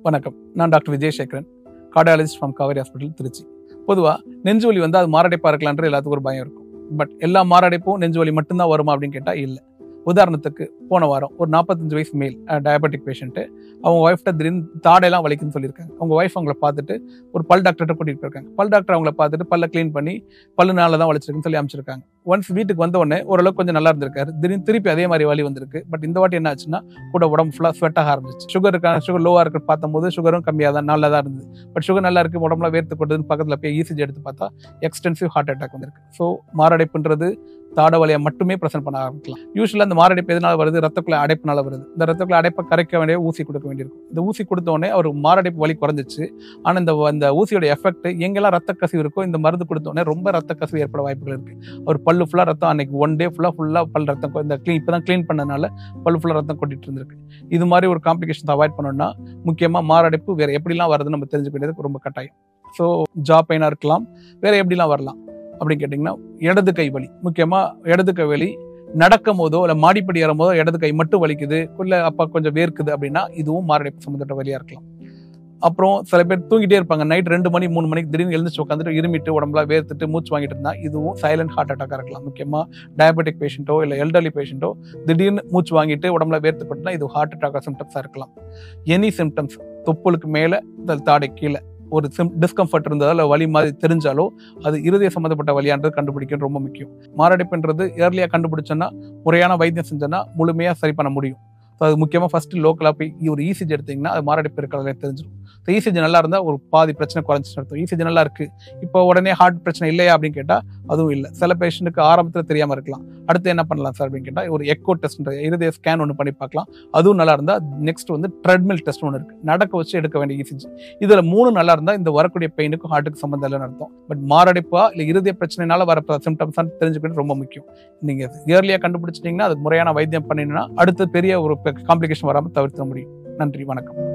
வணக்கம் நான் doctor Vijayasekaran cardiologist from Kauvery hospital Trichy பொதுவாக நெஞ்சு வலி வந்து அது மாரடைப்பாக இருக்கலான்ற எல்லாத்துக்கும் ஒரு பயம் இருக்கும் பட் எல்லா மாரடைப்பும் நெஞ்சு வலி மட்டும்தான் வருமா அப்படின்னு கேட்டால் இல்லை உதாரணத்துக்கு போன வாரம் ஒரு நாற்பத்தஞ்சு வயசு மேல் டயபெட்டிக் பேஷண்ட்டு அவங்க ஒய்ஃப்ட்ட திடீர்னு தாடையெல்லாம் வலிக்குன்னு சொல்லியிருக்காங்க அவங்க ஒய்ஃப் அவங்கள பார்த்துட்டு ஒரு பல் டாக்டர்கிட்ட கூட்டிகிட்டு போயிருக்காங்க பல் டாக்டர் அவங்கள பார்த்துட்டு பல்ல க்ளீன் பண்ணி பல்லு நாளில் தான் வலிச்சிருக்குன்னு சொல்லி அமைச்சிருக்காங்க ஒன்ஸ் வீட்டுக்கு வந்த உடனே ஓரளவுக்கு கொஞ்சம் நல்லா இருந்திருக்காரு திடீர்னு திருப்பி அதே மாதிரி வலி வந்திருக்கு பட் இந்த வாட்டி என்ன ஆச்சுன்னா கூட உடம்பு ஃபுல்லாக ஸ்வெட் ஆக ஆரம்பிச்சு சுகர் இருக்கா சுகர் லோவாக இருக்கு பார்த்தம்போது சுகரும் கம்மியாக தான் நல்லா தான் இருந்தது பட் சுகர் நல்லா இருக்கு உடம்புல வேர்த்து கொண்டதுன்னு பக்கத்தில் போய் இசிஜி எடுத்து பார்த்தா எக்ஸ்டென்சிவ் ஹார்ட் அட்டாக் வந்திருக்கு ஸோ மாரடைப்புன்றது தாட வலியை மட்டுமே பிரசன்ட் பண்ண ஆரம்பிக்கலாம் யூஸ்வலாக அந்த மாரடைப்பு எதனால வருது ரத்தக்குள்ள அடைப்புனால வருது இந்த ரத்தக்குள்ள அடைப்பை கரைக்க வேண்டிய ஊசி கொடுக்க வேண்டியிருக்கும் இந்த ஊசி கொடுத்த உடனே அவர் மாரடைப்பு வலி குறைஞ்சிச்சு ஆனால் இந்த இந்த ஊசியோட எஃபெக்ட் எங்கெல்லாம் ரத்த கசிவு இருக்கோ இந்த மருந்து கொடுத்த உடனே ரொம்ப ரத்த கசிவு ஏற்பட வாய்ப்புகள் இருக்கு அவர் பல்லு ஃபுல்லாக ரத்தம் அன்னைக்கு ஒன் டே ஃபுல்லாக ஃபுல்லாக பல் ரத்தம் கொ- இந்த க்ளீன் இப்போ தான் க்ளீன் பண்ணனால பல்லு ஃபுல்லாக ரத்தம் கொட்டிட்டு இருந்திருக்கு இது மாதிரி ஒரு காம்ப்ளிகேஷன்ஸ் அவாய்ட் பண்ணணும்னா முக்கியமாக மாரடைப்பு வேற எப்படிலாம் வருதுன்னு நம்ம தெரிஞ்சுக்க வேண்டியது ரொம்ப கட்டாயம் ஸோ ஜா பெயினாக இருக்கலாம் வேற எப்படிலாம் வரலாம் அப்படின்னு கேட்டிங்கன்னா இடது கை வலி முக்கியமாக இடது கை வலி நடக்கும் போதோ இல்லை மாடிப்படி ஏறும் போதோ இடது கை மட்டும் வலிக்குது இல்லை அப்பா கொஞ்சம் வேர்க்குது அப்படின்னா இதுவும் மாரடைப்பு சம்மந்தப்பட்ட வலியாக இருக்கலாம் அப்புறம் சில பேர் தூங்கிட்டே இருப்பாங்க நைட் ரெண்டு மணி மூணு மணிக்கு திடீர்னு எழுந்துச்சு உட்காந்துட்டு இருமிட்டு உடம்புல வேர்த்துட்டு மூச்சு வாங்கிட்டு இருந்தா இதுவும் சைலண்ட் ஹார்ட் அட்டாக்காக இருக்கலாம் முக்கியமாக டயபெட்டிக் பேஷண்ட்டோ இல்லை எல்டர்லி பேஷண்ட்டோ திடீர்னு மூச்சு வாங்கிட்டு உடம்புல வேர்த்து போட்டுனா இது ஹார்ட் அட்டாக் சிம்டம்ஸாக இருக்கலாம் எனி சிம்டம்ஸ் தொப்புளுக்கு மேலே தாடை கீழே ஒரு சிம் டிஸ்கம்ஃபர்ட் இருந்ததோ இல்லை வலி மாதிரி தெரிஞ்சாலோ அது இருதய சம்மந்தப்பட்ட வலியான்றது கண்டுபிடிக்கிறது ரொம்ப முக்கியம் மாரடைப்புன்றது ஏர்லியாக கண்டுபிடிச்சோன்னா முறையான வைத்தியம் செஞ்சோன்னா முழுமையாக சரி பண்ண முடியும் ஸோ அது முக்கியமாக ஃபர்ஸ்ட் லோக்கலாக போய் ஒரு இசிஜி எடுத்தீங்கன்னா அது மாரடைப்பு இருக்கிறதே தெரிஞ்சிடும் ஸோ இசிஜி நல்லா இருந்தால் ஒரு பாதி பிரச்சனை குறைஞ்சிட்டு அர்த்தம் இசிஜி நல்லா இருக்கு இப்போ உடனே ஹார்ட் பிரச்சனை இல்லையா அப்படின்னு கேட்டால் அதுவும் இல்லை சில பேஷண்ட்டுக்கு ஆரம்பத்தில் தெரியாமல் இருக்கலாம் அடுத்து என்ன பண்ணலாம் சார் அப்படின்னு கேட்டால் ஒரு எக்கோ டெஸ்ட் இருதய ஸ்கேன் ஒன்று பண்ணி பார்க்கலாம் அதுவும் நல்லா இருந்தால் நெக்ஸ்ட் வந்து ட்ரெட்மில் டெஸ்ட் ஒன்று இருக்கு நடக்க வச்சு எடுக்க வேண்டிய இசிஜி இதில் மூணு நல்லா இருந்தால் இந்த வரக்கூடிய பெயினுக்கும் ஹார்ட்டுக்கு சம்மந்தம் இல்லைன்னு அர்த்தம் பட் மாரடைப்பா இல்லை இருதய பிரச்சனைனால வர சிம்டம்ஸ் தெரிஞ்சுக்கிறது ரொம்ப முக்கியம் நீங்க இயர்லியாக கண்டுபிடிச்சிட்டீங்கன்னா அதுக்கு முறையான வைத்தியம் பண்ணினா அடுத்து பெரிய ஒரு காம்ப்ளிகேஷன் வராமல் தவிர்க்க முடியும் நன்றி வணக்கம்